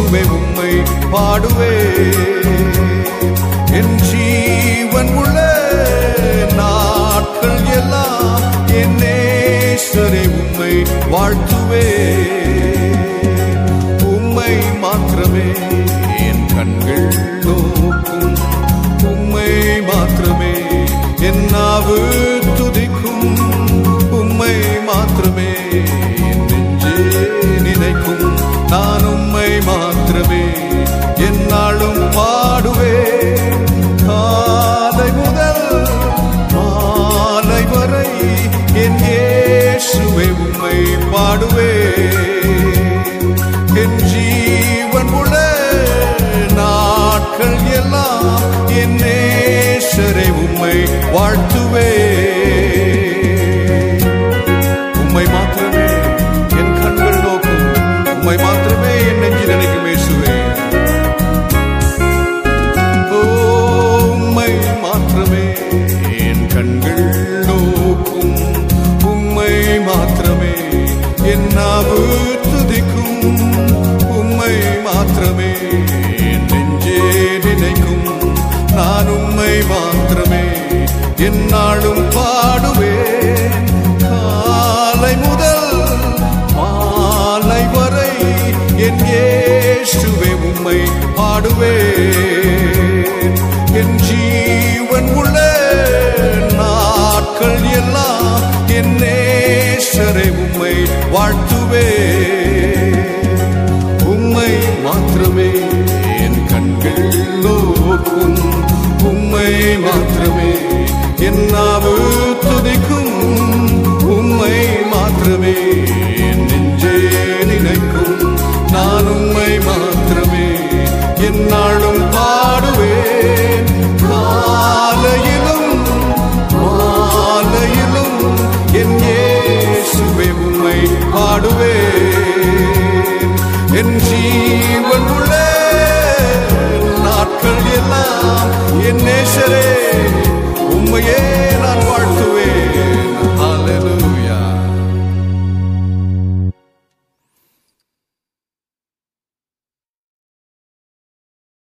இயேசுவே உம்மை பாடுவே என் ஜீவன் உள்ள நாட்கள் எல்லாம் என் நேசரே உம்மை வாழ்த்துவே உம்மை மாத்திரமே என் கண்கள் நோக்கும் உம்மை மாத்திரமே என் நாவு துதிக்கும் உம்மை மாத்திரமே என் நெஞ்சே நினைக்கும் நான் உம்மை மாத்திரமே என்னாலும் பாடுவே காலை முதல் மாலை வரை என் இயேசுவே உம்மை பாடுவே என் ஜீவன் உள்ள நாட்கள் எல்லாம் என் நேசரை உம்மை வாழ்த்துவே உம்மை மாத்திரமே என் கண்கள் நோக்கும் உம்மை மாத்திரமே என் நெஞ்சு நினைக்கும் இயேசுவே ஓ, உம்மை மாத்திரமே என் கண்கள் நோக்கும் உம்மை மாத்திரமே என் நாவு துதிக்கும் உம்மை மாத்திரமே என் நெஞ்சே நினைக்கும் நான் உம்மை மாத்திரமே என்னாலும் பாடுவேன் காலை முதல் மாலை வரை என் இயேசுவே உம்மை பாடுவேன் என் ஜீவன் உள்ள நாட்கள் எல்லாம் என் நேசரை உம்மை வாழ்த்துவேன் உம்மை மாத்திரமே என் கண்கள் நோக்கும் உம்மை மாத்திரமே என் நாவு துதிக்கும் உம்மை மாத்திரமே என் நெஞ்சே நினைக்கும் நான் உம்மை மாத்திரமே என்னாலும் பாடுவேன் காலையிலும் மாலையிலும் என் இயேசுவே உம்மை பாடுவேன் என் ஜீவன் உள்ள நாட்கள் எல்லாம் என் நேசரே